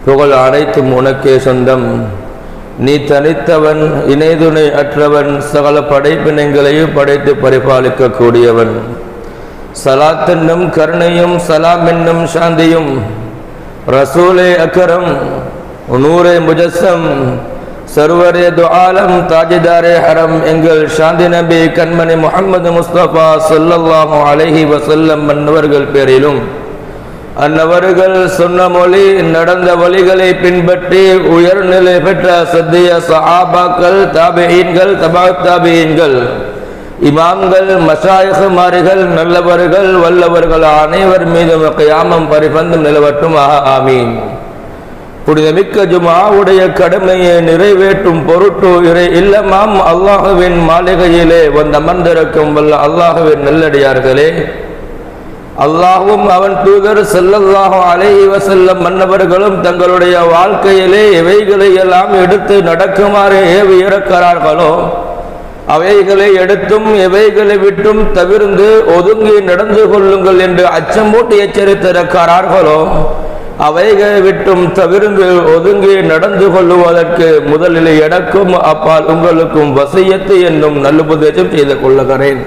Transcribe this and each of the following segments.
புகழ் அனைத்தும் உனக்கே சொந்தம் நீ தனித்தவன் இணைதுணை அற்றவன் சகல படைப்பினங்களையும் படைத்து பரிபாலிக்க கூடியவன் சலாத் என்னும் கருணையும் சலாம் என்னும் சாந்தியும் ரசூலே அக்கரம் நூரே முஜஸ்ஸம் சர்வரே துஆலம் தாஜிதாரே ஹரம் எங்கள் சாந்தி நபி கண்மணி முஹம்மது முஸ்தபா ஸல்லல்லாஹு அலைஹி வஸல்லம் மன்னவர்கள் பேரிலும் அன்னவர்கள் சொன்ன மொழி நடந்த வழிகளை பின்பற்றி உயர்நிலை பெற்ற சத்திய சஹாபாக்கள் தாபியீன்கள் தபா தாபியீன்கள் இமாம்கள் மஷாயிகுமாரிகள் நல்லவர்கள் வல்லவர்கள் அனைவர் மீதும் கியாமம் பரிபந்தும் நிலவட்டும் ஆமீன் புனிதமிக்க ஜுமாவுடைய கடமையை நிறைவேற்றும் பொருட்டு இறை இல்லமாம் அல்லாஹுவின் மாளிகையிலே வந்து அமர்ந்திருக்கும் வல்ல அல்லாஹுவின் நல்லடியார்களே அல்லாஹும் அவன் தூதர் செல்லல்லாஹு அலைஹி வஸல்லம் மன்னவர்களும் தங்களுடைய வாழ்க்கையிலே எவைகளை எல்லாம் எடுத்து நடக்குமாறு ஏவி இறக்கிறார்களோ அவைகளை எடுத்தும் எவைகளை விட்டும் தவிர்ந்து ஒதுங்கி நடந்து கொள்ளுங்கள் என்று அச்சமூட்டி எச்சரித்திருக்கிறார்களோ அவைகளை விட்டும் தவிர்ந்து ஒதுங்கி நடந்து கொள்ளுவதற்கு முதலில் எனக்கும் அப்பால் உங்களுக்கும் வசியத்து என்னும் நல்லுபதேசம் செய்து கொள்ளுகிறேன்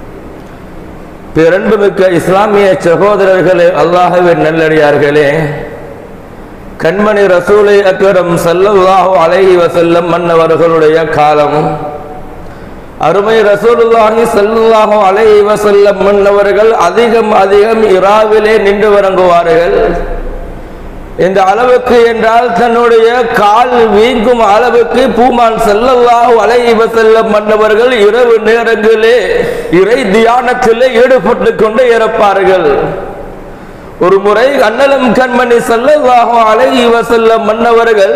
பேரன்புமிக்க இஸ்லாமிய சகோதரர்களே அல்லாஹுவின் நல்லடியார்களே கண்மணி ரசூலை அக்கரம் சல்லல்லாஹு அலைஹி வசல்லம் மன்னவர்களுடைய காலம் அருமை ரசூலுல்லாஹி சல்லல்லாஹு அலைஹி வசல்லம் மன்னவர்கள் அதிகம் அதிகம் இராவிலே நின்று வழங்குவார்கள் இந்த அளவுக்கு என்றால் தன்னுடைய கால் வீங்கும் அளவுக்கு பூமான் செல்லல்லாஹு அலைஹி வஸல்லம் மன்னவர்கள் இரவு நேரங்களிலே இறை தியானத்திலே ஈடுபட்டு கொண்டு இருப்பார்கள் ஒரு முறை அண்ணலம் கண்மணி செல்லல்லாஹு அலைஹி வஸல்லம் மன்னவர்கள்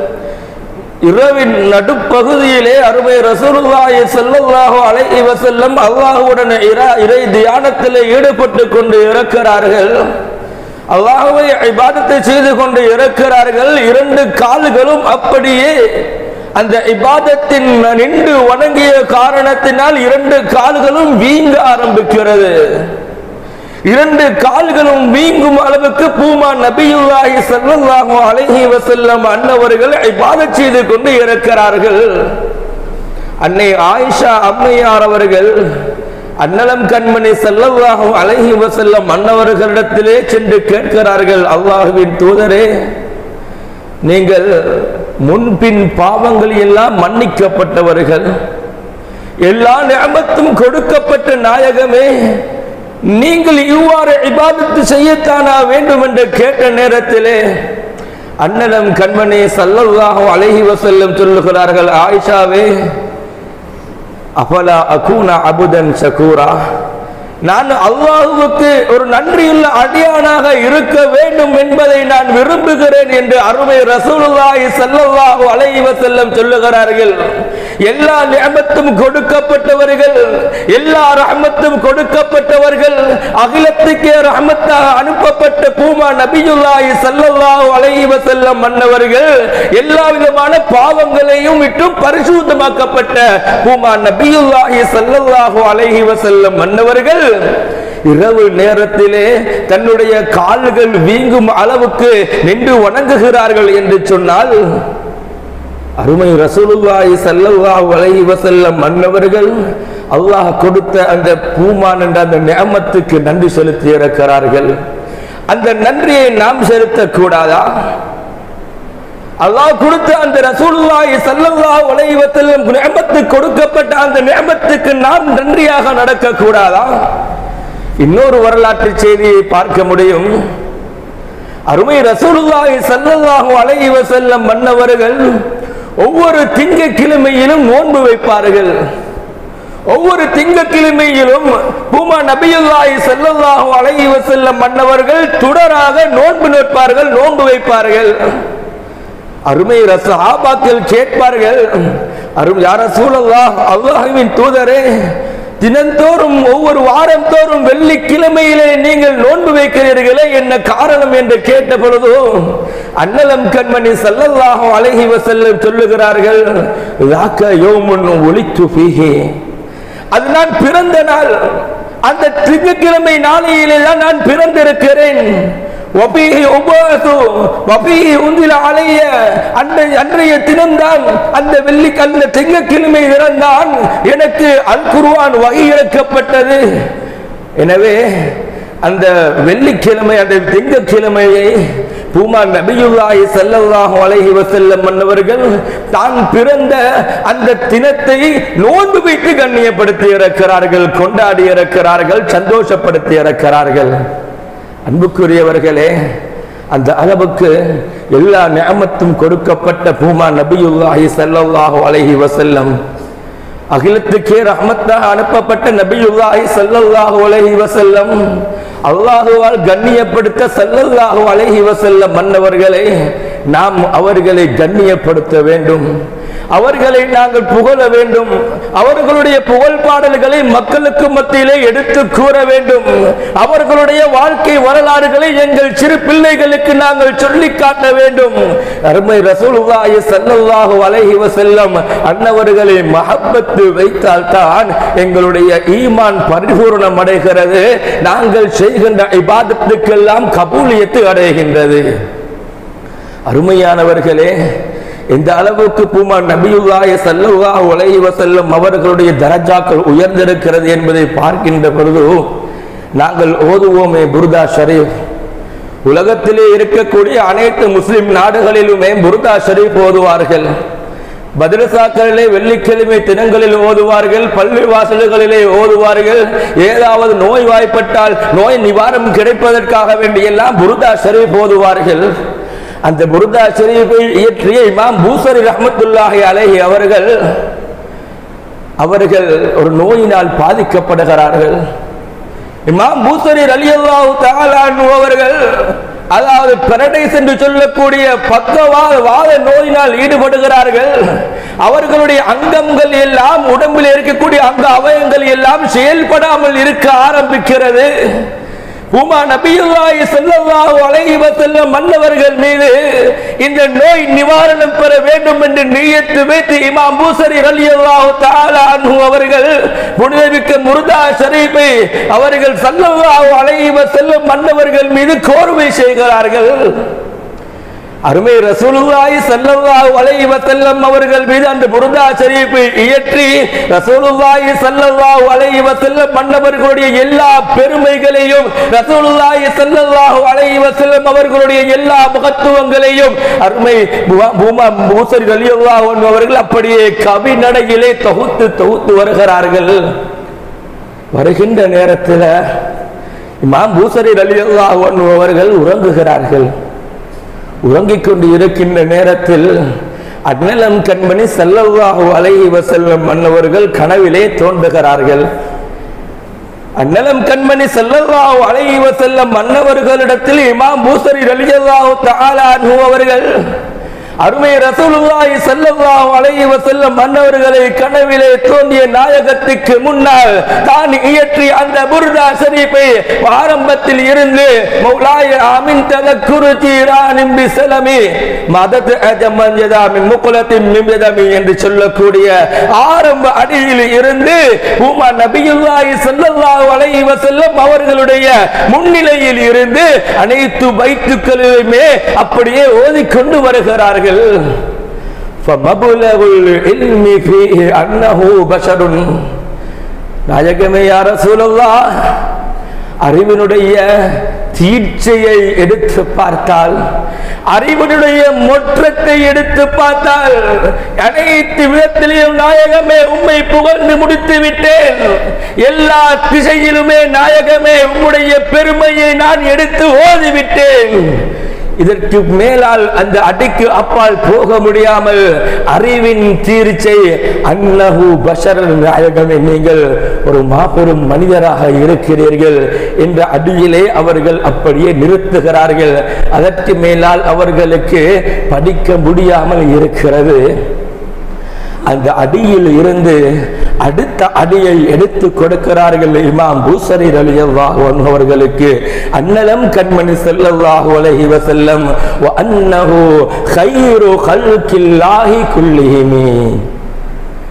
இரவின் நடுப்பகுதியிலே அருமை ரசூலுல்லாஹி ஸல்லல்லாஹு அலைஹி வஸல்லம் அல்லாஹ்வுடன் இறை தியானத்திலே ஈடுபட்டு கொண்டு இருக்கிறார்கள் அல்லாஹுவை இபாதத்தை செய்து கொண்டு இருக்கிறார்கள் இரண்டு கால்களும் அப்படியே அந்த இபாதத்தின் நின்று வணங்கிய காரணத்தினால் இரண்டு கால்களும் வீங்க ஆரம்பிக்கிறது இரண்டு கால்களும் வீங்கும் அளவுக்கு பூமா நபியுல்லாஹி ஸல்லல்லாஹு அலைஹி வஸல்லம் அன்னவர்கள் இபாதத் செய்து கொண்டு இருக்கிறார்கள் அன்னை ஆயிஷா அம்மையார் அவர்கள் அன்னலம் கண்மணி செல்லல்லாஹும் அழகி வசல்லம் மன்னவர்களிடத்திலே சென்று கேட்கிறார்கள் அல்லாஹுவின் தூதரே நீங்கள் முன்பின் பாவங்கள் எல்லாம் மன்னிக்கப்பட்டவர்கள் எல்லா நியமத்தும் கொடுக்கப்பட்ட நாயகமே நீங்கள் இவ்வாறு இபாதத்து செய்யத்தானா வேண்டும் என்று கேட்ட நேரத்திலே அண்ணலம் கண்மணி சல்லல்லாஹும் அழகி வசல்லம் சொல்லுகிறார்கள் ஆயிஷாவே அபலா அகூனா அபுதன் சகூரா நான் அல்லாஹுவுக்கு ஒரு நன்றியுள்ள அடியானாக இருக்க வேண்டும் என்பதை நான் விரும்புகிறேன் என்று அருமை ரசூலுல்லாஹி ஸல்லல்லாஹு அலைஹி வஸல்லம் சொல்லுகிறார்கள் எல்லா நியமத்தும் கொடுக்கப்பட்டவர்கள் எல்லா ரஹமத்தும் கொடுக்கப்பட்டவர்கள் அகிலத்துக்கே ரஹமத்தாக அனுப்பப்பட்ட பூமா நபியுல்லாஹி ஸல்லல்லாஹு அலைஹி வஸல்லம் மன்னவர்கள் எல்லா விதமான பாவங்களையும் விட்டும் பரிசுத்தமாக்கப்பட்ட பூமா நபியுல்லாஹி ஸல்லல்லாஹு அலைஹி வஸல்லம் மன்னவர்கள் இரவு நேரத்திலே தன்னுடைய கால்கள் வீங்கும் அளவுக்கு நின்று வணங்குகிறார்கள் என்று சொன்னால் அருமை ரசூலுல்லாஹி ஸல்லல்லாஹு அலைஹி வஸல்லம் மன்னவர்கள் அல்லாஹ் கொடுத்த அந்த பூமான் என்ற அந்த நியமத்துக்கு நன்றி செலுத்தி இருக்கிறார்கள் அந்த நன்றியை நாம் செலுத்தக் கூடாதா அல்லாஹ் கொடுத்த அந்த ரசூலுல்லாஹி ஸல்லல்லாஹு அலைஹி வஸல்லம் நியமத்து கொடுக்கப்பட்ட அந்த நியமத்துக்கு நாம் நன்றியாக நடக்க கூடாதா இன்னொரு வரலாற்று செய்தியை பார்க்க முடியும் அருமை ரசூலுல்லாஹி ஸல்லல்லாஹு அலைஹி வஸல்லம் மன்னவர்கள் ஒவ்வொரு திங்கக்கிழமையிலும் நோன்பு வைப்பார்கள் ஒவ்வொரு திங்கக்கிழமையிலும் பூமா நபியுல்லாஹி ஸல்லல்லாஹு அலைஹி வஸல்லம் மன்னவர்கள் தொடராக நோன்பு நிற்பார்கள் நோன்பு வைப்பார்கள் அருமை ரசஹாபாக்கள் கேட்பார்கள் அரும் யார சூழல்லாஹ் அல்லாஹுவின் தூதரே தினந்தோறும் ஒவ்வொரு வாரம் தோறும் வெள்ளிக்கிழமையிலே நீங்கள் நோன்பு வைக்கிறீர்களே என்ன காரணம் என்று கேட்ட பொழுது அன்னலம் கண்மணி சல்லல்லாஹு அலைஹி வஸல்லம் சொல்லுகிறார்கள் லாக்க யோமுன் ஒளித்து ஃபீஹி அது நான் பிறந்த நாள் அந்த திங்கக்கிழமை நாளையிலே தான் நான் பிறந்திருக்கிறேன் வபீஹி உபாசு வபீஹி உந்தில அலைய அன்றைய அன்றைய தினம்தான் அந்த வெள்ளி அந்த திங்கக்கிழமை தினம்தான் எனக்கு அல் குர்ஆன் வகை இறக்கப்பட்டது எனவே அந்த வெள்ளிக்கிழமை அந்த திங்கக்கிழமையை பூமா நபியுல்லாஹி ஸல்லல்லாஹு அலைஹி வஸல்லம் மன்னவர்கள் தான் பிறந்த அந்த தினத்தை நோன்பு வைத்து கண்ணியப்படுத்தி இருக்கிறார்கள் கொண்டாடி இருக்கிறார்கள் சந்தோஷப்படுத்தி இருக்கிறார்கள் அன்புக்குரியவர்களே அந்த அளவுக்கு எல்லா நியமத்தும் கொடுக்கப்பட்ட பூமா நபியுல்லாஹி ஸல்லல்லாஹு அலைஹி வஸல்லம் அகிலத்துக்கே ரஹ்மத்தாக அனுப்பப்பட்ட நபியுல்லாஹி ஸல்லல்லாஹு அலைஹி வஸல்லம் அல்லாஹுவால் கண்ணியப்படுத்த ஸல்லல்லாஹு அலைஹி வஸல்லம் மன்னவர்களை நாம் அவர்களை கண்ணியப்படுத்த வேண்டும் அவர்களை நாங்கள் புகழ வேண்டும் அவர்களுடைய புகழ் பாடல்களை மக்களுக்கு மத்தியிலே எடுத்து கூற வேண்டும் அவர்களுடைய வாழ்க்கை வரலாறுகளை எங்கள் சிறு பிள்ளைகளுக்கு நாங்கள் சொல்லி காட்ட வேண்டும் அருமை ரசூலுல்லாஹி ஸல்லல்லாஹு அலைஹி வஸல்லம் அன்னவர்களை மஹப்பத்து வைத்தால் தான் எங்களுடைய ஈமான் பரிபூர்ணம் அடைகிறது நாங்கள் செய்கின்ற இபாதத்துக்கெல்லாம் கபூலியத்து அடைகின்றது அருமையானவர்களே இந்த அளவுக்கு பூமா நபியுல்லாஹி ஸல்லல்லாஹு அலைஹி வஸல்லம் அவர்களுடைய தரஜாக்கள் உயர்ந்திருக்கிறது என்பதை பார்க்கின்ற பொழுது நாங்கள் ஓதுவோமே புர்தா ஷரீஃப் உலகத்திலே இருக்கக்கூடிய அனைத்து முஸ்லிம் நாடுகளிலுமே புர்தா ஷரீஃப் ஓதுவார்கள் மதரசாக்களிலே வெள்ளிக்கிழமை தினங்களில் ஓதுவார்கள் பள்ளி வாசல்களிலே ஓதுவார்கள் ஏதாவது நோய் வாய்ப்பட்டால் நோய் நிவாரணம் கிடைப்பதற்காக வேண்டியெல்லாம் புருதா ஷரீஃப் ஓதுவார்கள் அந்த புருதா ஷரீஃபை இயற்றிய இமாம் பூசரி ரஹ்மத்துல்லாஹி அலைஹி அவர்கள் அவர்கள் ஒரு நோயினால் பாதிக்கப்படுகிறார்கள் இமாம் பூசரி ரலியல்லாஹு தஆலா அன்ஹு அவர்கள் அதாவது பெரடைஸ் என்று சொல்லக்கூடிய பக்கவாத வாத நோயினால் ஈடுபடுகிறார்கள் அவர்களுடைய அங்கங்கள் எல்லாம் உடம்பில் இருக்கக்கூடிய அங்க அவயங்கள் எல்லாம் செயல்படாமல் இருக்க ஆரம்பிக்கிறது உமா நபியுல்லாஹி ஸல்லல்லாஹு அலைஹி வஸல்லம் மன்னவர்கள் மீது இந்த நோய் நிவாரணம் பெற வேண்டும் என்று நியத்து வைத்து இமாம் பூசரி ரலியல்லாஹு தஆலா அன்ஹு அவர்கள் புனிதமிக்க முர்தா ஷரீஃபை அவர்கள் ஸல்லல்லாஹு அலைஹி வஸல்லம் மன்னவர்கள் மீது கோர்வை செய்கிறார்கள் அருமை ரசூலுல்லாஹி ஸல்லல்லாஹு அலைஹி வஸல்லம் அவர்கள் மீது அந்த புர்தா ஷரீஃபை இயற்றி ரசூலுல்லாஹி ஸல்லல்லாஹு அலைஹி வஸல்லம் மன்னவர்களுடைய எல்லா பெருமைகளையும் ரசூலுல்லாஹி ஸல்லல்லாஹு அலைஹி வஸல்லம் அவர்களுடைய எல்லா மகத்துவங்களையும் அருமை பூ- பூமா பூசரி ரலியல்லாஹு அன்ஹு அவர்கள் அப்படியே கவி நடையிலே தொகுத்து தொகுத்து வருகிறார்கள் வருகின்ற நேரத்தில் இமாம் பூசரி ரலியல்லாஹு அன்ஹு அவர்கள் உறங்குகிறார்கள் உறங்கிக் கொண்டு இருக்கின்ற நேரத்தில் அந்நிலம் கண்மணி ஸல்லல்லாஹு அலைஹி வஸல்லம் மன்னவர்கள் கனவிலே தோன்றுகிறார்கள் அந்நிலம் கண்மணி ஸல்லல்லாஹு அலைஹி வஸல்லம் மன்னவர்களிடத்தில் இமாம் பூசரி ரலியல்லாஹு தஆலா அன்ஹு அவர்கள் அருமை ரசூலுல்லாஹி ஸல்லல்லாஹு அலைஹி வஸல்லம் மன்னவர்களை கனவிலே தோன்றிய நாயகத்துக்கு முன்னால் தான் இயற்றி அந்த புர்தா ஷரீஃபை ஆரம்பத்தில் இருந்து மௌலாய ஆமின் தலக்குரு ஜீரானின் பிஸலமி மதத் அஜமன் யதாமின் முகுலத்தின் மிம்யதமி என்று சொல்லக்கூடிய ஆரம்ப அடியில் இருந்து உமா நபியுல்லாஹி ஸல்லல்லாஹு அலைஹி வஸல்லம் அவர்களுடைய முன்னிலையில் இருந்து அனைத்து பைத்துக்களிலுமே அப்படியே ஓதிக்கொண்டு வருகிறார்கள் فمبلغ العلم فيه أنه بشر நாயகமே யார சூழல்லா அறிவினுடைய தீட்சையை எடுத்து பார்த்தால் அறிவினுடைய மொற்றத்தை எடுத்து பார்த்தால் அனைத்து விதத்திலையும் நாயகமே உம்மை புகழ்ந்து முடித்து விட்டேன் எல்லா திசையிலுமே நாயகமே உம்முடைய பெருமையை நான் எடுத்து ஓதிவிட்டேன் இதற்கு மேலால் அந்த அடிக்கு அப்பால் போக முடியாமல் அறிவின் தீர்ச்சை அன்னஹு பஷர் நாயகமே நீங்கள் ஒரு மாபெரும் மனிதராக இருக்கிறீர்கள் என்ற அடியிலே அவர்கள் அப்படியே நிறுத்துகிறார்கள் அதற்கு மேலால் அவர்களுக்கு படிக்க முடியாமல் இருக்கிறது அந்த அடியில் இருந்து அடுத்த அடியை எடுத்து கொடுக்கிறார்கள் இமாம் பூசரி ரலியல்லாஹு அன்ஹு அவர்களுக்கு அன்னலம் கண்மணி ஸல்லல்லாஹு அலைஹி வஸல்லம் வ அன்னஹு கைரு கல்கில்லாஹி குல்லிஹிமி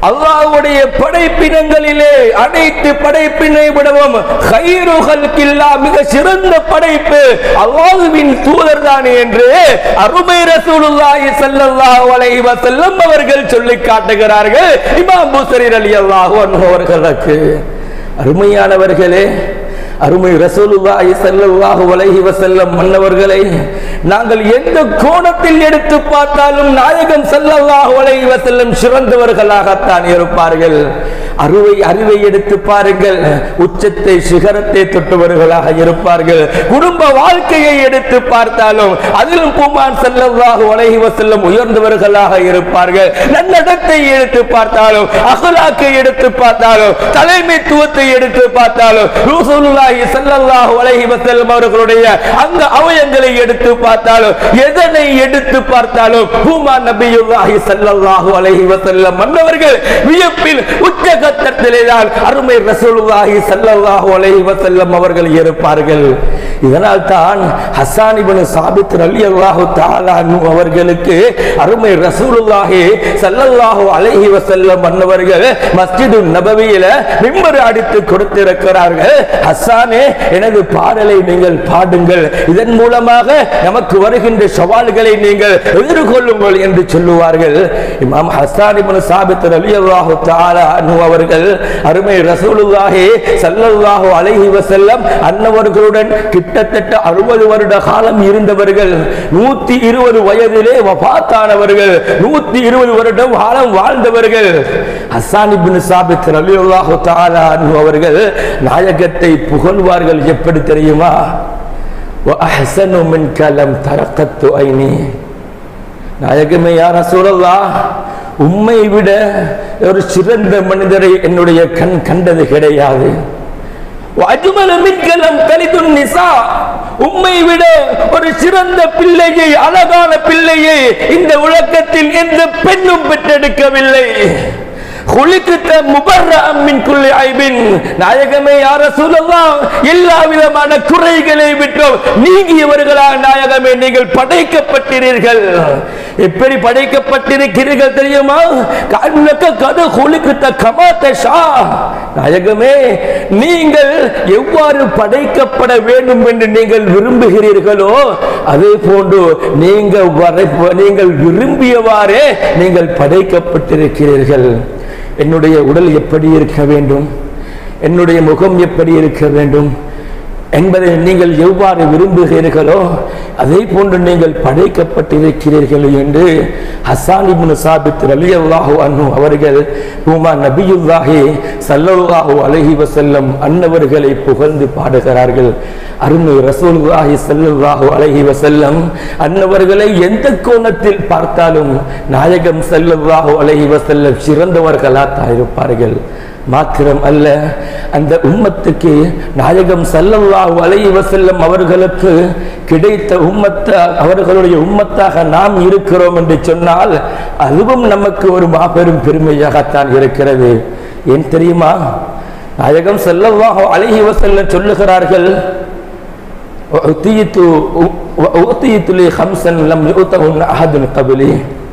அல்லாஹ்வுடைய படைப்பினங்களிலே அனைத்து படைப்பினை விடவும் ஹைருகல்கில்லா மிக சிறந்த படைப்பு அல்லாஹ்வின் தூதர் தானே என்று அருமை ரசூலுல்லாஹி ஸல்லல்லாஹு அலைஹி வஸல்லம் அவர்கள் சொல்லி காட்டுகிறார்கள் இமாம் புசரி ரலியல்லாஹு அன்ஹு அவர்களுக்கு அருமையானவர்களே அருமை ரசூலுல்லாஹி ஸல்லல்லாஹு அலைஹி வஸல்லம் மன்னவர்களை நாங்கள் எந்த கோணத்தில் எடுத்து பார்த்தாலும் நாயகம் ஸல்லல்லாஹு அலைஹி வஸல்லம் சிறந்தவர்களாகத்தான் இருப்பார்கள் அருவை அறிவை எடுத்து பாருங்கள் உச்சத்தை சிகரத்தை தொட்டவர்களாக இருப்பார்கள் குடும்ப வாழ்க்கையை எடுத்து பார்த்தாலும் அதிலும் குமான் ஸல்லல்லாஹு அலைஹி வஸல்லம் உயர்ந்தவர்களாக இருப்பார்கள் நன்னடத்தை எடுத்து பார்த்தாலும் அகலாக்கை எடுத்து பார்த்தாலும் தலைமைத்துவத்தை எடுத்து பார்த்தாலும் ரசூலுல்லாஹி ஸல்லல்லாஹு அலைஹி வஸல்லம் அவர்களுடைய அந்த அவயங்களை எடுத்து பார்த்தாலும் எதனை எடுத்து பார்த்தாலும் பூமா நபியுல்லாஹி ஸல்லல்லாஹு அலைஹி வஸல்லம் மன்னவர்கள் வியப்பில் உச்சகட்டத்திலே தான் அருமை ரசூலுல்லாஹி ஸல்லல்லாஹு அலைஹி வஸல்லம் அவர்கள் இருப்பார்கள் இதனால் தான் ஹஸ்ஸான் இப்னு சாபித் ரலியல்லாஹு தஆலா அன்ஹு அவர்களுக்கு அருமை ரசூலுல்லாஹி ஸல்லல்லாஹு அலைஹி வஸல்லம் மன்னவர்கள் மஸ்ஜிது நபவியில மிம்பர் அடித்து கொடுத்திருக்கிறார்கள் ஹஸ்ஸானே எனது பாடலை நீங்கள் பாடுங்கள் இதன் மூலமாக நமக்கு வருகின்ற சவால்களை நீங்கள் எதிர்கொள்ளுங்கள் என்று சொல்லுவார்கள் இமாம் ஹஸ்ஸான் இப்னு சாபித் ரலியல்லாஹு தஆலா அன்ஹு அவர்கள் அருமை ரசூலுல்லாஹி ஸல்லல்லாஹு அலைஹி வஸல்லம் அன்னவர்களுடன் கிட்டத்தட்ட அறுபது வருட காலம் இருந்தவர்கள் நூத்தி இருபது வயதிலே வஃபாத்தானவர்கள் நூத்தி இருபது வருடம் காலம் வாழ்ந்தவர்கள் ஹஸ்ஸான் இப்னு சாபித் ரலியல்லாஹு தஆலா அன்ஹு அவர்கள் நாயகத்தை புகழ்வார்கள் எப்படி தெரியுமா وأحسن منك لم ترقت عيني நாயகமே யார் ரசூலல்லா உம்மை விட ஒரு சிறந்த மனிதரை என்னுடைய கண் கண்டது கிடையாது அஜுமல மின்கலம் கலிதுன் நிசா உம்மை விட ஒரு சிறந்த பிள்ளையை அழகான பிள்ளையை இந்த உலகத்தில் எந்த பெண்ணும் பெற்றெடுக்கவில்லை குளிக்கிட்ட முபர்ரம் மின் குல்லி ஐபின் நாயகமே யார சொல்லலாம் எல்லா விதமான குறைகளை விட்டோம் நீங்கியவர்களா நாயகமே நீங்கள் படைக்கப்பட்டீர்கள் எப்படி படைக்கப்பட்டிருக்கிறீர்கள் தெரியுமா கண்ணுக்கு கது குளிக்கிட்ட கமாத்த ஷா நாயகமே நீங்கள் எவ்வாறு படைக்கப்பட வேண்டும் என்று நீங்கள் விரும்புகிறீர்களோ அதே போன்று நீங்கள் வரை நீங்கள் விரும்பியவாறே நீங்கள் படைக்கப்பட்டிருக்கிறீர்கள் என்னுடைய உடல் எப்படி இருக்க வேண்டும் என்னுடைய முகம் எப்படி இருக்க வேண்டும் என்பதை நீங்கள் எவ்வாறு விரும்புகிறீர்களோ அதே போன்று நீங்கள் படைக்கப்பட்டிருக்கிறீர்கள் என்று ஹசான் இப்னு சாபித் ரலியல்லாஹு அன்ஹு அவர்கள் உமா நபியுல்லாஹி ஸல்லல்லாஹு அலைஹி வஸல்லம் அன்னவர்களை புகழ்ந்து பாடுகிறார்கள் அருமை ரசூலுல்லாஹி ஸல்லல்லாஹு அலைஹி வஸல்லம் அன்னவர்களை எந்த கோணத்தில் பார்த்தாலும் நாயகம் ஸல்லல்லாஹு அலைஹி வஸல்லம் சிறந்தவர்களாக இருப்பார்கள் மாத்திரம் அல்ல அந்த உம்மத்துக்கு நாயகம் சல்லல்லாஹு அலைஹி வஸல்லம் அவர்களுக்கு கிடைத்த உம்மத்த அவர்களுடைய உம்மத்தாக நாம் இருக்கிறோம் என்று சொன்னால் அதுவும் நமக்கு ஒரு மாபெரும் பெருமையாகத்தான் இருக்கிறது ஏன் தெரியுமா நாயகம் சல்லல்லாஹு அலைஹி வஸல்லம் சொல்லுகிறார்கள் உத்தியித்து உத்தியித்து லி ஹம்சன் லம் யுத்தஹுன் அஹதுன் கபிலி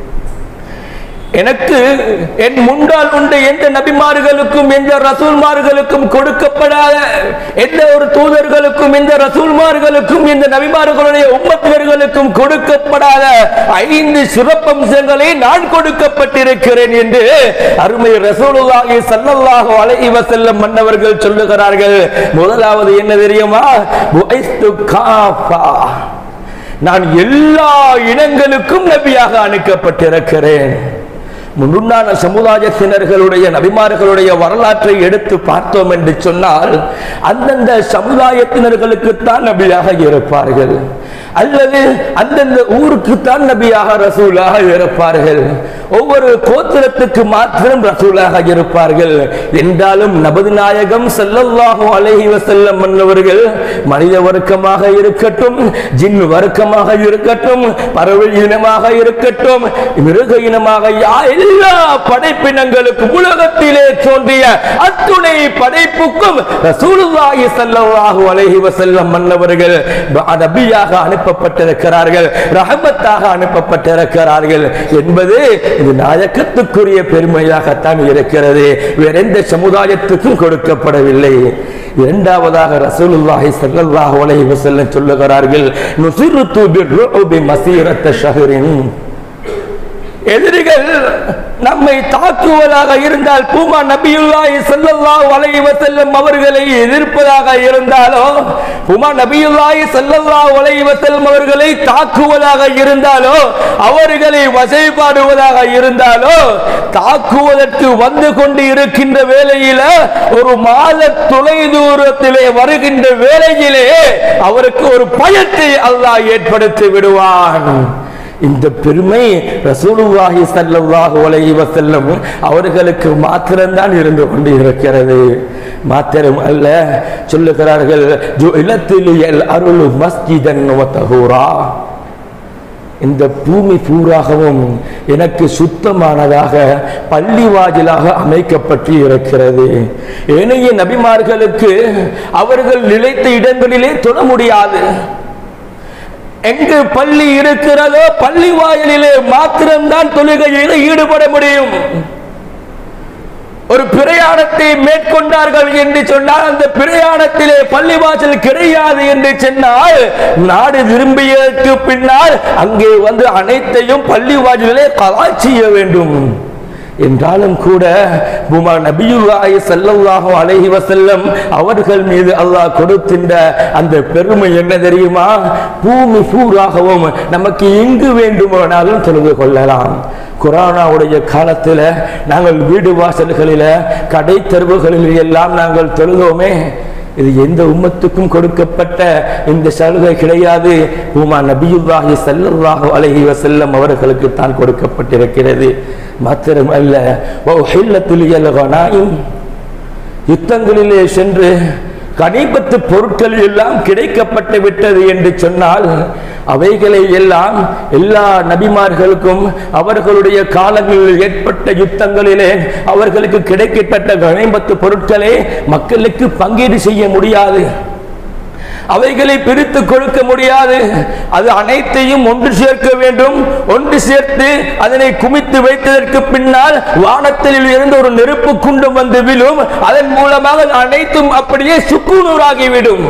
எனக்கு என் முன்னால் உண்ட எந்த நபிமார்களுக்கும் எந்த ரசூல்மார்களுக்கும் கொடுக்கப்படாத எந்த ஒரு தூதர்களுக்கும் எந்த ரசூல்மார்களுக்கும் எந்த நபிமார்களுடைய உம்மத்தினர்களுக்கும் கொடுக்கப்படாத ஐந்து சிறப்பம்சங்களை நான் கொடுக்கப்பட்டிருக்கிறேன் என்று அருமை ரசூலுல்லாஹி ஸல்லல்லாஹு அலைஹி வஸல்லம் மன்னவர்கள் சொல்லுகிறார்கள் முதலாவது என்ன தெரியுமா புஐஸ்து காஃபா நான் எல்லா இனங்களுக்கும் நபியாக அனுப்பப்பட்டிருக்கிறேன் முன்னான சமுதாயத்தினர்களுடைய நபிமார்களுடைய வரலாற்றை எடுத்து பார்த்தோம் என்று சொன்னால் அந்தந்த சமுதாயத்தினர்களுக்குத்தான் நபியாக இருப்பார்கள் அல்லது அந்தந்த ஊருக்குத்தான் நபியாக ரசூலாக இருப்பார்கள் ஒவ்வொரு கோத்திரத்துக்கு மாத்திரம் ரசூலாக இருப்பார்கள் என்றாலும் நபது நாயகம் ஸல்லல்லாஹு அலைஹி வஸல்லம் மன்னவர்கள் மனித வர்க்கமாக இருக்கட்டும் ஜின் வர்க்கமாக இருக்கட்டும் பறவை இனமாக இருக்கட்டும் மிருக இனமாக யா- எல்லா படைப்பினங்களுக்கும் உலகத்திலே தோன்றிய அத்துணை படைப்புக்கும் ரசூலுல்லாஹி ஸல்லல்லாஹு அலைஹி வஸல்லம் மன்னவர்கள் நபியாக அனுப்பப்பட்டிருக்கிறார்கள் ரஹமத்தாக அனுப்பப்பட்டிருக்கிறார்கள் என்பது இது நாயக்கத்துக்குரிய பெருமையாகத்தான் இருக்கிறது வேற எந்த சமுதாயத்துக்கும் கொடுக்கப்படவில்லை இரண்டாவதாக ரசூலுல்லாஹி ஸல்லல்லாஹு அலைஹி வஸல்லம் சொல்லுகிறார்கள் நுசிருத்து பிர்ருபி மசீரத்த ஷஹரின் எதிரிகள் நம்மை தாக்குவதாக இருந்தால் பூமா நபியுல்லாஹி ஸல்லல்லாஹு அலைஹி வஸல்லம் அவர்களை எதிர்ப்பதாக இருந்தாலோ பூமா நபியுல்லாஹி ஸல்லல்லாஹு அலைஹி வஸல்லம் அவர்களை தாக்குவதாக இருந்தாலோ அவர்களை வசைபாடுவதாக இருந்தாலோ தாக்குவதற்கு வந்து கொண்டு இருக்கின்ற வேளையில ஒரு மாத தொலை தூரத்திலே வருகின்ற வேளையிலே அவருக்கு ஒரு பயத்தை அல்லாஹ் ஏற்படுத்தி விடுவான் இந்த பெருமை ரசூலுல்லாஹி ஸல்லல்லாஹு அலைஹி வஸல்லம் அவர்களுக்கு மாத்திரம்தான் இருந்து கொண்டு இருக்கிறது மாத்திரம் அல்ல சொல்லுகிறார்கள் ஜுஇலத்திலியல் அருளு மஸ்ஜிதன் வ தஹூரா இந்த பூமி பூராகவும் எனக்கு சுத்தமானதாக பள்ளி வாயிலாக அமைக்கப்பட்டு இருக்கிறது ஏனைய நபிமார்களுக்கு அவர்கள் நிலைத்த இடங்களிலே தொட முடியாது எங்கு பள்ளி இருக்கிறதோ பள்ளி வாயிலிலே மாத்திரம்தான் தொழுகையில் ஈடுபட முடியும் ஒரு பிரயாணத்தை மேற்கொண்டார்கள் என்று சொன்னால் அந்த பிரயாணத்திலே பள்ளிவாசல் கிடையாது என்று சொன்னால் நாடு திரும்பியதற்கு பின்னால் அங்கே வந்து அனைத்தையும் பள்ளிவாசலிலே கலாச்சிய வேண்டும் என்றாலும் கூட புமா நபியுல்லாஹி ஸல்லல்லாஹு அலைஹி வஸல்லம் அவர்கள் மீது அல்லாஹ் கொடுத்தின்ற அந்த பெருமை என்ன தெரியுமா பூமி பூராகவும் நமக்கு எங்கு வேண்டுமானாலும் தொழுது கொள்ளலாம் கொரோனாவுடைய காலத்தில் நாங்கள் வீடு வாசல்களில் கடை தெருவுகளில் எல்லாம் நாங்கள் தொழுதோமே இது எந்த உம்மத்துக்கும் கொடுக்கப்பட்ட இந்த சலுகை கிடையாது உமா நபியுல்லாஹி ஸல்லல்லாஹு அலைஹி வஸல்லம் அவர்களுக்கு தான் கொடுக்கப்பட்டிருக்கிறது மாத்திரமல்ல வஹில்லத்துல் யல்கனாயிம் யுத்தங்களிலே சென்று கனிபத்து பொருட்கள் எல்லாம் கிடைக்கப்பட்டு விட்டது என்று சொன்னால் அவைகளை எல்லாம் எல்லா நபிமார்களுக்கும் அவர்களுடைய காலங்களில் ஏற்பட்ட யுத்தங்களிலே அவர்களுக்கு கிடைக்கப்பட்ட கனிபத்து பொருட்களை மக்களுக்கு பங்கீடு செய்ய முடியாது அவைகளை பிரித்து கொடுக்க முடியாது அது அனைத்தையும் ஒன்று சேர்க்க வேண்டும் ஒன்று சேர்த்து அதனை குமித்து வைத்ததற்கு பின்னால் வானத்தில் இருந்து ஒரு நெருப்பு குண்டு வந்து விழும் அதன் மூலமாக அனைத்தும் அப்படியே சுக்குநூறாகிவிடும்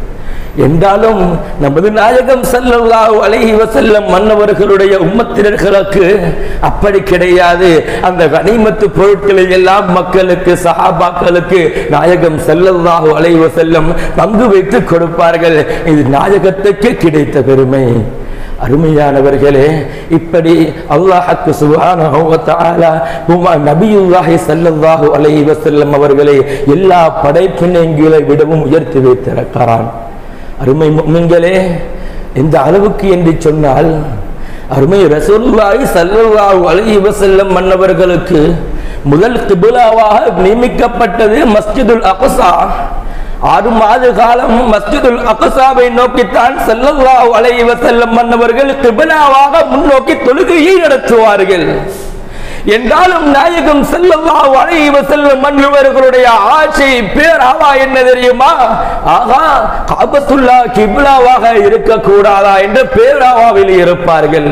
என்றாலும் நமது நாயகம் ஸல்லல்லாஹு அலைஹி வஸல்லம் மன்னவர்களுடைய உம்மத்தினர்களுக்கு அப்படி கிடையாது அந்த கனிமத்து பொருட்களை எல்லாம் மக்களுக்கு சஹாபாக்களுக்கு நாயகம் ஸல்லல்லாஹு அலைஹி வஸல்லம் பங்கு வைத்து கொடுப்பார்கள் இது நாயகத்துக்கு கிடைத்த பெருமை அருமையானவர்களே இப்படி அல்லாஹ்க்கு சுப்ஹானஹு வ தஆலா உமா நபியுல்லாஹி ஸல்லல்லாஹு அலைஹி வஸல்லம் அவர்களை எல்லா படைப்பினங்களை விடவும் உயர்த்தி வைத்திருக்கிறான் அருமை முக்மின்களே இந்த அளவுக்கு என்று சொன்னால் அருமை ரசூலுல்லாஹி ஸல்லல்லாஹு அலைஹி வஸல்லம் மன்னவர்களுக்கு முதல் கிபிலாவாக நியமிக்கப்பட்டது மஸ்ஜிதுல் அக்ஸா ஆறு மாத காலம் மஸ்ஜிதுல் அக்ஸாவை நோக்கித்தான் ஸல்லல்லாஹு அலைஹி வஸல்லம் மன்னவர்கள் கிபிலாவாக முன்னோக்கி தொழுகையை நடத்துவார்கள் என்றாலும் நாயகம் ஸல்லல்லாஹு அலைஹி வஸல்லம் மன்னவர்களுடைய ஆட்சி பேராவா என்ன தெரியுமா ஆகா காபத்துல்லா கிப்லாவாக இருக்க கூடாதா என்ற பேராவாவில் இருப்பார்கள்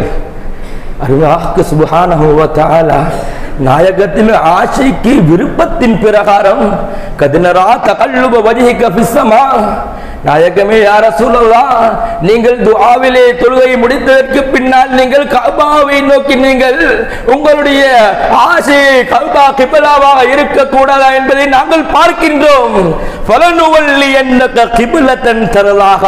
அருளாக்கு சுபஹானஹு வ தஆலா நாயகத்தின் ஆசைக்கு விருப்பத்தின் பிரகாரம் கதினரா தகல்லுப வஜிக ஃபிஸ்ஸமா நாயகமே யார சொல்லலாம் நீங்கள் துஆவிலே தொழுகை முடித்ததற்கு பின்னால் நீங்கள் கபாவை நோக்கி நீங்கள் உங்களுடைய ஆசையை கபா கிபிலாவாக இருக்கக்கூடாதா என்பதை நாங்கள் பார்க்கின்றோம் பலனுவல்லி என்னக்க கிபிலத்தன் தரலாக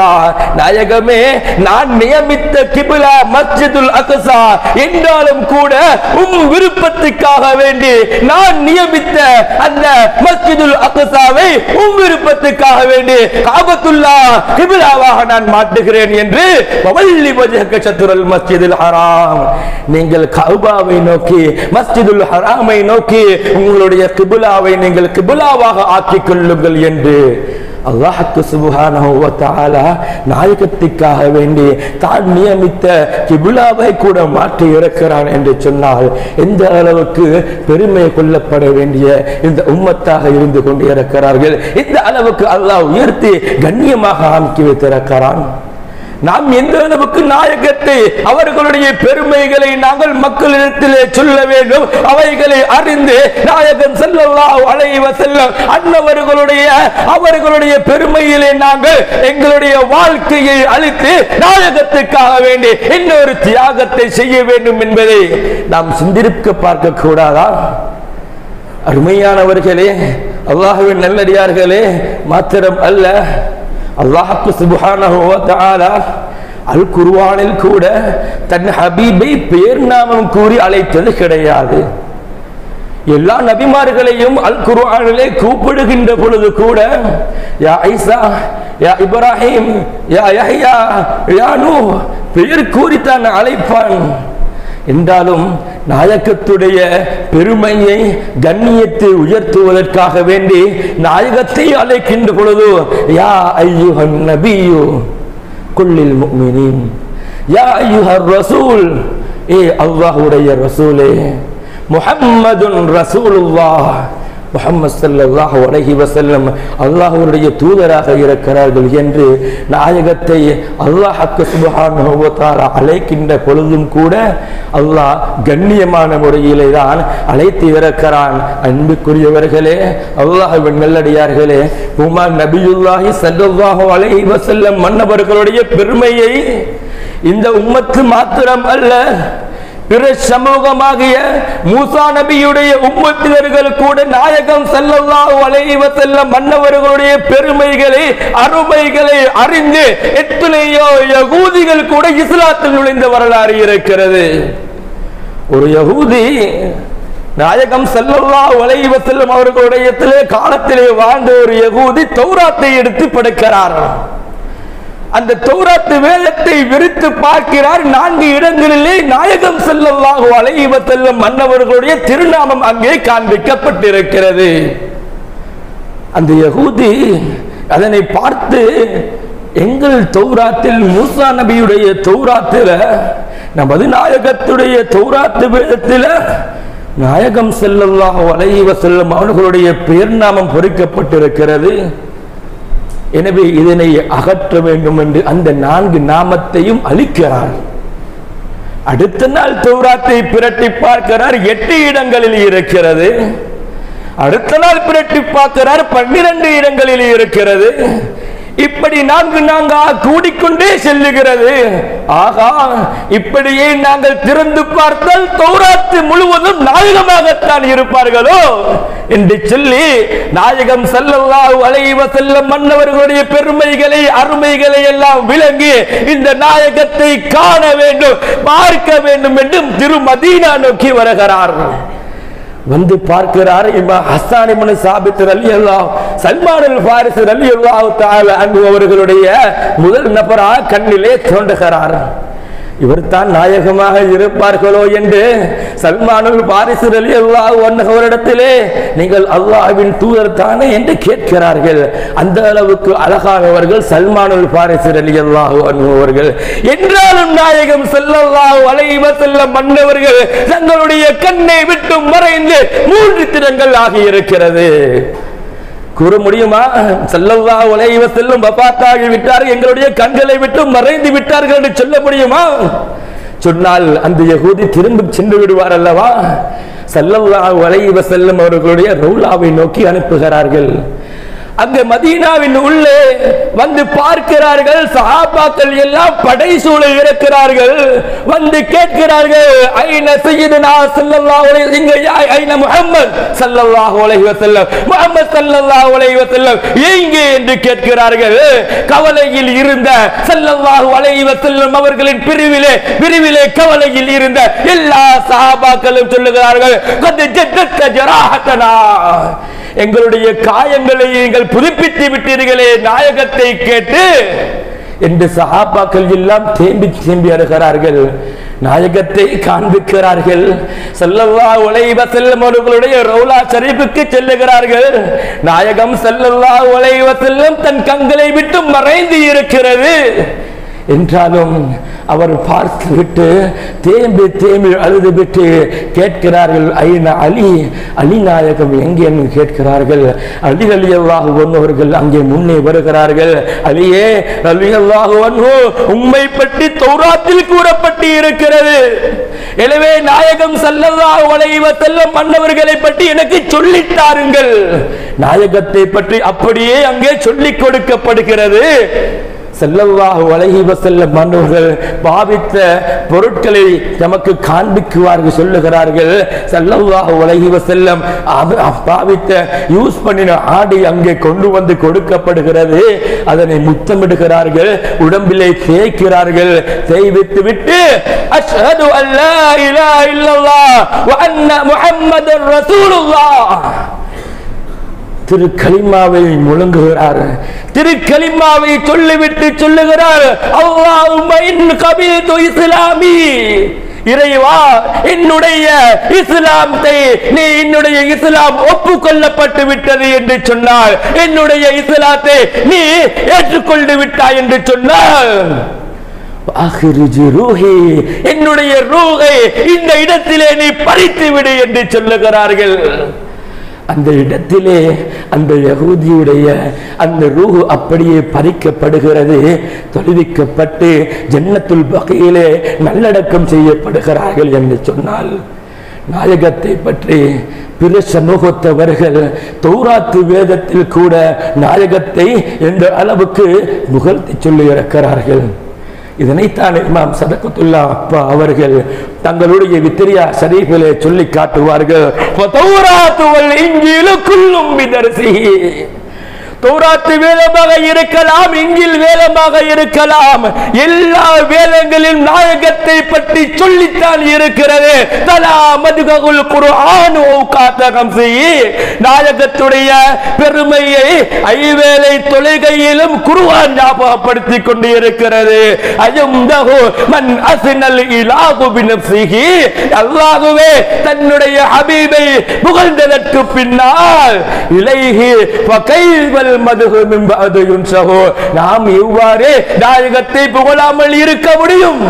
நாயகமே நான் நியமித்த கிபிலா மஸ்ஜிதுல் அக்ஸா என்றாலும் கூட உம் விருப்பத்துக்காக வேண்டி நான் நியமித்த அந்த மஸ்ஜிதுல் அக்ஸாவை உம் விருப்பத்துக்காக வேண்டி காபத்துல்லா கிபிலாவாக நான் மாட்டுகிறேன் என்று வவல்லி வஜஹக சத்துரல் மஸ்ஜிதுல் ஹராம் நீங்கள் கௌபாவை நோக்கி மஸ்ஜிதுல் ஹராமை நோக்கி உங்களுடைய கிபிலாவை நீங்கள் கிபிலாவாக ஆக்கிக் கொள்ளுங்கள் என்று அல்லாஹுக்கு சுபஹானஹு வ தஆலா நாயகத்துக்காக வேண்டி தான் நியமித்த கிபிலாவை கூட மாற்றி இருக்கிறான் என்று சொன்னால் எந்த அளவுக்கு பெருமை கொள்ளப்பட வேண்டிய இந்த உம்மத்தாக இருந்து கொண்டு இருக்கிறார்கள் இந்த அளவுக்கு அல்லாஹ் உயர்த்தி கண்ணியமாக ஆக்கி வைத்திருக்கிறான் நாம் எந்த அளவுக்கு நாயகத்தை அவர்களுடைய பெருமைகளை நாங்கள் மக்களிடத்திலே சொல்ல வேண்டும் அவைகளை அறிந்து நாயகன் ஸல்லல்லாஹு அலைஹி வஸல்லம் அன்னவர்களுடைய அவர்களுடைய பெருமையிலே நாங்கள் எங்களுடைய வாழ்க்கையை அழித்து நாயகத்துக்காக வேண்டி இன்னொரு தியாகத்தை செய்ய வேண்டும் என்பதை நாம் சிந்திருக்க பார்க்க கூடாதா அருமையானவர்களே அல்லாஹுவின் நல்லடியார்களே மாத்திரம் அல்ல அல்லாஹுக்கு சுப்ஹானஹு வ தஆலா அல் குர்ஆனில் கூட தன் ஹபீபை பேர் நாமம் கூறி அழைத்தது கிடையாது எல்லா நபிமார்களையும் அல் குர்ஆனிலே கூப்பிடுகின்ற பொழுது கூட யா ஐசா யா இப்ராஹிம் யா யஹ்யா யா நூஹ் பெயர் கூறித்தான் அழைப்பான் என்றாலும் நாயகத்துடைய பெருமையை கண்ணியத்தை உயர்த்துவதற்காக வேண்டி நாயகத்தை அழைக்கின்ற பொழுது யா ஐயுஹன் நபியு குல்லில் முஃமினீன் யா ஐயுஹர் ரசூல் ஏ அல்லாஹ்வுடைய ரசூலே முஹம்மதுன் ரசூலுல்லாஹ் முஹம்மது ஸல்லல்லாஹு அலைஹி வஸல்லம் அல்லாஹ்வுடைய தூதராக இருக்கிறார்கள் என்று நாயகத்தை அல்லாஹ்க்கு சுப்ஹானஹு வ தஆலா அழைக்கின்ற பொழுதும் கூட அல்லாஹ் கண்ணியமான முறையிலே தான் அழைத்து இருக்கிறான் அன்புக்குரியவர்களே அல்லாஹ்வின் நல்லடியார்களே உமா நபியுல்லாஹி ஸல்லல்லாஹு அலைஹி வஸல்லம் மன்னவர்களுடைய பெருமையை இந்த உம்மத்து மாத்திரம் அல்ல பிற சமூகமாகிய மூசா நபியுடைய உம்மத்தினர்கள் கூட நாயகம் ஸல்லல்லாஹு அலைஹி வஸல்லம் மன்னவர்களுடைய பெருமைகளை அருமைகளை அறிந்து எத்தனையோ யகூதிகள் கூட இஸ்லாத்தில் நுழைந்த வரலாறு இருக்கிறது ஒரு யகூதி நாயகம் ஸல்லல்லாஹு அலைஹி வஸல்லம் அவர்களுடைய காலத்திலே வாழ்ந்த ஒரு யகூதி தௌராத்தை எடுத்து படைக்கிறார் அந்த தௌராத்து வேதத்தை விரித்து பார்க்கிறார் நான்கு இடங்களிலே நாயகம் ஸல்லல்லாஹு அலைஹி வஸல்லம் மன்னவர்களுடைய திருநாமம் அங்கே காண்பிக்கப்பட்டிருக்கிறது அந்த யகூதி அதனை பார்த்து எங்கள் தௌராத்தில் மூசா நபியுடைய தௌராத்தில் நமது நாயகத்துடைய தௌராத்து வேதத்தில் நாயகம் ஸல்லல்லாஹு அலைஹி வஸல்லம் அவர்களுடைய பெயர் நாமம் பொறிக்கப்பட்டிருக்கிறது எனவே இதனை அகற்ற வேண்டும் என்று அந்த நான்கு நாமத்தையும் அளிக்கிறார் அடுத்த நாள் தௌராத்தை பிரட்டி பார்க்கிறார் எட்டு இடங்களில் இருக்கிறது அடுத்த நாள் பிரட்டி பார்க்கிறார் பன்னிரண்டு இடங்களில் இருக்கிறது இப்படி நான்கு நான்காக கூடிக்கொண்டே செல்லுகிறது ஆகா இப்படியே நாங்கள் திறந்து பார்த்தால் தௌராத்து முழுவதும் நாயகமாகத்தான் இருப்பார்களோ என்று சொல்லி நாயகம் ஸல்லல்லாஹு அலைஹி வஸல்லம் மன்னவர்களுடைய பெருமைகளை அருமைகளை எல்லாம் விளங்கி இந்த நாயகத்தை காண வேண்டும் பார்க்க வேண்டும் என்று திரு மதீனா நோக்கி வருகிறார் வந்து பார்க்கிறார் இம்மா ஹஸ்ஸான் இப்னு சாபித் ரலியல்லாஹு சல்மான் அல் ஃபாரிஸ் ரலியல்லாஹு தஆலா அன்ஹு அவர்களுடைய முதல் நபராக கண்ணிலே தோன்றுகிறார் இவர் தான் நாயகமாக இருப்பார்களோ என்று சல்மானுல் பாரிசு ரலியல்லாஹு அன்ஹு அவரிடத்திலே நீங்கள் அல்லாஹ்வின் தூதர் தானே என்று கேட்கிறார்கள் அந்த அளவுக்கு அழகானவர்கள் சல்மானுல் பாரிசு ரலியல்லாஹு அன்ஹு அவர்கள் என்றாலும் நாயகம் ஸல்லல்லாஹு அலைஹி வஸல்லம் மன்னவர்கள் தங்களுடைய கண்ணை விட்டு மறைந்து மூன்று திறங்கள் ஆகி இருக்கிறது கூற முடியுமா ஸல்லல்லாஹு அலைஹி வஸல்லம் வஃபாத்தாகி விட்டார்கள் எங்களுடைய கண்களை விட்டு மறைந்து விட்டார்கள் என்று சொல்ல முடியுமா சொன்னால் அந்த யகூதி திரும்ப சென்று விடுவார் அல்லவா ஸல்லல்லாஹு அலைஹி வஸல்லம் அவர்களுடைய ரவுலாவை நோக்கி அனுப்புகிறார்கள் அங்க மதீனாவின் உள்ளே வந்து பார்க்கிறார்கள் சஹாபாக்கள் எல்லாம் படைசூழ இருக்கிறார்கள் வந்து கேட்கிறார்கள் ஐன சையதுனா ஸல்லல்லாஹு அலைஹி இங்க யா- ஐன முஹம்மத் ஸல்லல்லாஹு அலைஹி வஸல்லம் முஹம்மத் ஸல்லல்லாஹு அலைஹி வஸல்லம் எங்கே என்று கேட்கிறார்கள் கவலையில் இருந்த ஸல்லல்லாஹு அலைஹி வஸல்லம் அவர்களின் பிரிவிலே பிரிவிலே கவலையில் இருந்த எல்லா சஹாபாக்களும் சொல்லுகிறார்கள் கத் ஜத்தத் ஜராஹத்தனா எங்களுடைய காயங்களை நீங்கள் புதுப்பித்து விட்டீர்களே நாயகத்தை கேட்டு என்று சஹாபாக்கள் எல்லாம் தேம்பி தேம்பி அழுகிறார்கள் நாயகத்தை காண்பிக்கிறார்கள் செல்லல்லா உலைவ செல்லும் அவர்களுடைய ரவுலா ஷரீஃபுக்கு செல்லுகிறார்கள் நாயகம் செல்லல்லா உலைவ செல்லும் தன் கண்களை விட்டு மறைந்து இருக்கிறது என்றாலும் அவர் பார்த்து விட்டு தேம்பி தேம்பி அழுது விட்டு கேட்கிறார்கள் ஐநா அலி அலி நாயகம் எங்கே என்று கேட்கிறார்கள் அலி அலி அல்லாஹு ஒன்னவர்கள் அங்கே முன்னே வருகிறார்கள் அலியே அலி அல்லாஹு ஒன்னு உண்மை பற்றி தௌராத்தில் கூறப்பட்டு இருக்கிறது எனவே நாயகம் சல்லல்லாஹு அலைஹி வஸல்லம் மன்னவர்களை பற்றி எனக்கு சொல்லித் தாருங்கள் நாயகத்தை பற்றி அப்படியே அங்கே சொல்லிக் கொடுக்கப்படுகிறது செல்லல்லாஹு அலைஹி வஸல்லம் மன்னர்கள் பாவித்த பொருட்களை நமக்கு காண்பிக்குவார்கள் சொல்லுகிறார்கள் செல்லல்லாஹு அலைஹி வஸல்லம் அவ- பாவித்த யூஸ் பண்ணின ஆடை அங்கே கொண்டு வந்து கொடுக்கப்படுகிறது அதனை முத்தமிடுகிறார்கள் உடம்பிலே தேய்க்கிறார்கள் தேய்வித்து விட்டு அஷ்ஹது அல்லா இலாஹ இல்லல்லாஹ் வ அன்ன முஹம்மதர் ரசூலுல்லாஹ் திரு கலிமாவை முழங்குகிறார் திரு கலிமாவை சொல்லிவிட்டு சொல்லுகிறார் அல்லாஹும்ம இன் கபில்து இஸ்லாமி இறைவா என்னுடைய இஸ்லாத்தை நீ என்னுடைய இஸ்லாம் ஒப்புக்கொள்ளப்பட்டு விட்டது என்று சொன்னார் என்னுடைய இஸ்லாத்தை நீ ஏற்றுக்கொண்டு விட்டாய் என்று சொன்னார் அஹ்ரிஜு ரூஹி, என்னுடைய ரூஹை இந்த இடத்திலே நீ பறித்து விடு என்று சொல்லுகிறார்கள் அந்த இடத்திலே அந்த யகூதியுடைய அந்த ரூஹு அப்படியே பறிக்கப்படுகிறது தொழுவிக்கப்பட்டு ஜன்னத்துல் பகையிலே நல்லடக்கம் செய்யப்படுகிறார்கள் என்று சொன்னால் நாயகத்தை பற்றி பிற சமூகத்தவர்கள் தௌராத்து வேதத்தில் கூட நாயகத்தை என்ற அளவுக்கு புகழ்த்தி சொல்லி இருக்கிறார்கள் இதனைத்தான் இமாம் சதகத்துல்லா அப்பா அவர்கள் தங்களுடைய வித்திரியா ஷரீஃபிலே சொல்லி காட்டுவார்கள் "ஃபதௌராத்து வல் இன்ஜீலு குல்லும் பிதர்சிஹி." தௌராத்து வேதமாக இருக்கலாம் இஞ்சில் வேதமாக இருக்கலாம் எல்லா வேதங்களிலும் நாயகத்தை பற்றி சொல்லித்தான் இருக்கிறது தலா மதுககுல் குர்ஆன் காத்தகம் செய்யி நாயகத்துடைய பெருமையை ஐவேளை தொழுகையிலும் குர்ஆன் ஞாபகப்படுத்திக் கொண்டு இருக்கிறது அயம்தஹு மன் அஸ்னல் இலாஹு பினஃப்ஸிஹி அல்லாஹ்வே தன்னுடைய ஹபீபை புகழ்ந்ததற்கு பின்னால் இலைஹி ஃபகைவல் மதுஹு மின் பஅது யுன்சஹு நாம் இவ்வாறு நாயகத்தை புகழாமல் இருக்க முடியும்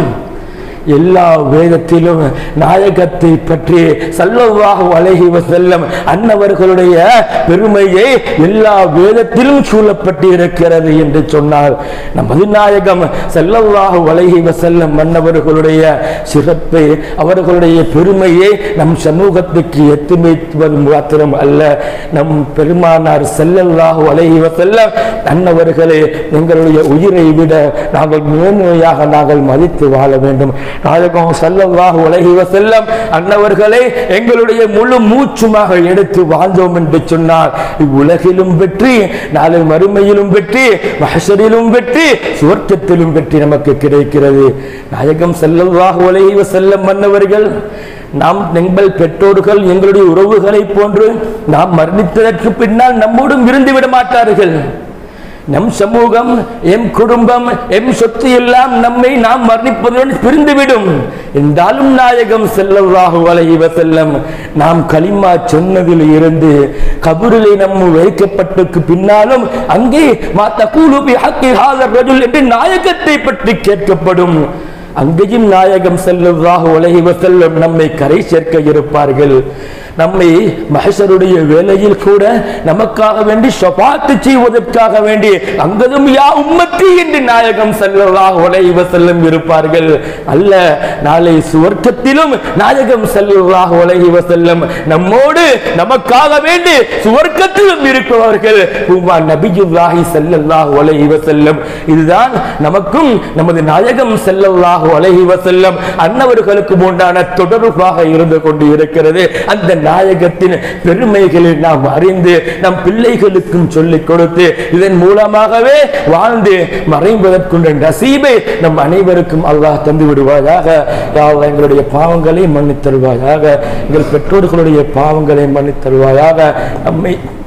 எல்லா வேதத்திலும் நாயகத்தை பற்றி சல்லல்லாஹு அலைஹி வஸல்லம் அன்னவர்களுடைய பெருமையை எல்லா வேதத்திலும் சூழப்பட்டு இருக்கிறது என்று சொன்னார் நமது நாயகம் சல்லல்லாஹு அலைஹி வஸல்லம் அன்னவர்களுடைய சிறப்பை அவர்களுடைய பெருமையை நம் சமூகத்துக்கு எத்துமைத்துவது மாத்திரம் அல்ல நம் பெருமானார் செல்லல்லாஹு அலைஹி வஸல்லம் அன்னவர்களே எங்களுடைய உயிரை விட நாங்கள் மேன்மையாக நாங்கள் மதித்து வாழ வேண்டும் நாயகம் ஸல்லல்லாஹு அலைஹி வஸல்லம் அன்னவர்களை எங்களுடைய முழு மூச்சுமாக எடுத்து வாழ்ந்தோம் என்று சொன்னார் இவ்வுலகிலும் வெற்றி நாளை மறுமையிலும் வெற்றி மஹஷரிலும் வெற்றி சுவர்க்கத்திலும் வெற்றி நமக்கு கிடைக்கிறது நாயகம் ஸல்லல்லாஹு அலைஹி வஸல்லம் அன்னவர்கள் நாம் எங்கள் பெற்றோர்கள் எங்களுடைய உறவுகளை போன்று நாம் மரணித்ததற்கு பின்னால் நம்மோடும் இருந்து விட மாட்டார்கள் நம் சமூகம் எம் குடும்பம் எம் சொத்து எல்லாம் நம்மை நாம் மரணிப்பதுடன் பிரிந்துவிடும் என்றாலும் நாயகம் செல்லல்லாஹு அலைஹி வஸல்லம் நாம் கலிமா சொன்னதில் இருந்து கபரிலே நம்ம வைக்கப்பட்டதுக்கு பின்னாலும் அங்கே மா தகூலு பி ஹக்கி ஹாதர் ரஜுல் என்று நாயகத்தை பற்றி கேட்கப்படும் அங்கேயும் நாயகம் செல்லல்லாஹு அலைஹி வஸல்லம் நம்மை கரை சேர்க்க இருப்பார்கள் நம்மை மகசருடைய வேலையில் கூட நமக்காக வேண்டி ஷபாத்து செய்வதற்காக வேண்டி அங்கதும் யா உம்மத்தி என்று நாயகம் ஸல்லல்லாஹு அலைஹி வஸல்லம் இருப்பார்கள் அல்ல நாளை சுவர்க்கத்திலும் நாயகம் ஸல்லல்லாஹு அலைஹி வஸல்லம் நம்மோடு நமக்காக வேண்டி சுவர்க்கத்திலும் இருப்பவர்கள் ஹுமா நபியுல்லாஹி ஸல்லல்லாஹு அலைஹி வஸல்லம் இதுதான் நமக்கும் நமது நாயகம் ஸல்லல்லாஹு அலைஹி வஸல்லம் அன்னவர்களுக்கும் உண்டான தொடர்பாக இருந்து கொண்டு இருக்கிறது அந்த நாயகத்தின் பெருமைகளை நாம் அறிந்து நம் பிள்ளைகளுக்கும் சொல்லிக் கொடுத்து இதன் மூலமாகவே வாழ்ந்து மறைவதற்குண்ட நசீபை நம் அனைவருக்கும் அல்லாஹ் தந்து விடுவாயாக யா அல்லாஹ் எங்களுடைய பாவங்களை மன்னித் தருவாயாக எங்கள் பெற்றோர்களுடைய பாவங்களை மன்னித் தருவாயாக நம்மை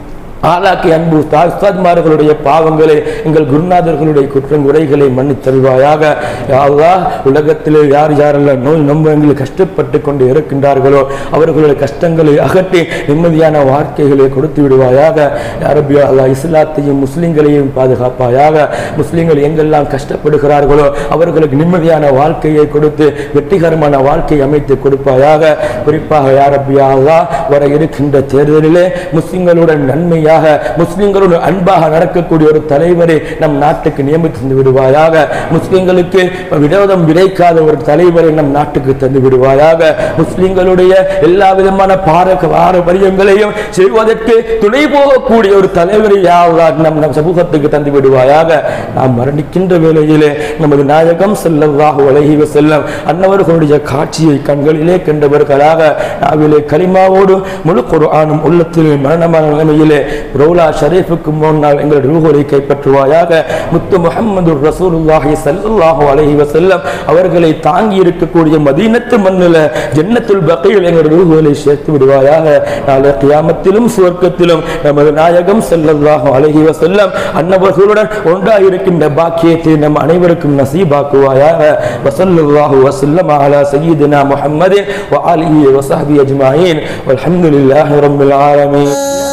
ஆளாக்கி அன்பு தாஸ்தாத்மார்களுடைய பாவங்களை எங்கள் குருநாதர்களுடைய குற்றங்குறைகளை மன்னித்தருவாயாக யாவா உலகத்திலே யார் யாரெல்லாம் நோய் நம்பங்களை கஷ்டப்பட்டு கொண்டு இருக்கின்றார்களோ அவர்களுடைய கஷ்டங்களை அகற்றி நிம்மதியான வாழ்க்கைகளை கொடுத்து விடுவாயாக அரபியா அல்லா இஸ்லாத்தையும் முஸ்லிம்களையும் பாதுகாப்பாயாக முஸ்லிம்கள் எங்கெல்லாம் கஷ்டப்படுகிறார்களோ அவர்களுக்கு நிம்மதியான வாழ்க்கையை கொடுத்து வெற்றிகரமான வாழ்க்கை அமைத்து கொடுப்பாயாக குறிப்பாக யாரபியா அல்லா வர இருக்கின்ற தேர்தலிலே முஸ்லிம்களுடன் நன்மையாக முஸ்லிம்களுடன் அன்பாக நடக்கக்கூடிய ஒரு தலைவரை நம் நாட்டுக்கு நியமித்து தந்து விடுவாயாக முஸ்லிம்களுக்கு விரோதம் விளைக்காத ஒரு தலைவரை நம் நாட்டுக்கு தந்து விடுவாயாக முஸ்லிம்களுடைய எல்லா விதமான பாரக பாரம்பரியங்களையும் செய்வதற்கு துணை போகக்கூடிய ஒரு தலைவரை யாவதால் நம் நம் சமூகத்துக்கு தந்து விடுவாயாக நாம் மரணிக்கின்ற வேளையிலே நமது நாயகம் செல்லவாக உலகி செல்லம் அன்னவர்களுடைய காட்சியை கண்களிலே கண்டவர்களாக நாவிலே கலிமாவோடு முழு குர்ஆனும் உள்ளத்தில் மரணமான நிலைமையிலே ரௌலா ஷரீஃபுக்கு முன்னால் எங்கள் ரூஹரை கைப்பற்றுவாயாக முத்து முஹம்மது ரசூலுல்லாஹி ஸல்லல்லாஹு அலைஹி வஸல்லம் அவர்களை தாங்கி இருக்கக்கூடிய மதீனத்து மண்ணில் ஜன்னத்துல் பகையில் எங்கள் ரூஹுகளை சேர்த்து விடுவாயாக நாளை கியாமத்திலும் சுவர்க்கத்திலும் நமது நாயகம் ஸல்லல்லாஹு அலைஹி வஸல்லம் அன்னவர்களுடன் ஒன்றாக இருக்கின்ற பாக்கியத்தை நம் அனைவருக்கும் நசீபாக்குவாயாக வஸல்லல்லாஹு வஸல்லம் அலா சய்யிதினா முஹம்மதின் வ ஆலிஹி வ ஸஹ்பிஹி அஜ்மாயின் வல்ஹம்துலில்லாஹி ரப்பில் ஆலமீன்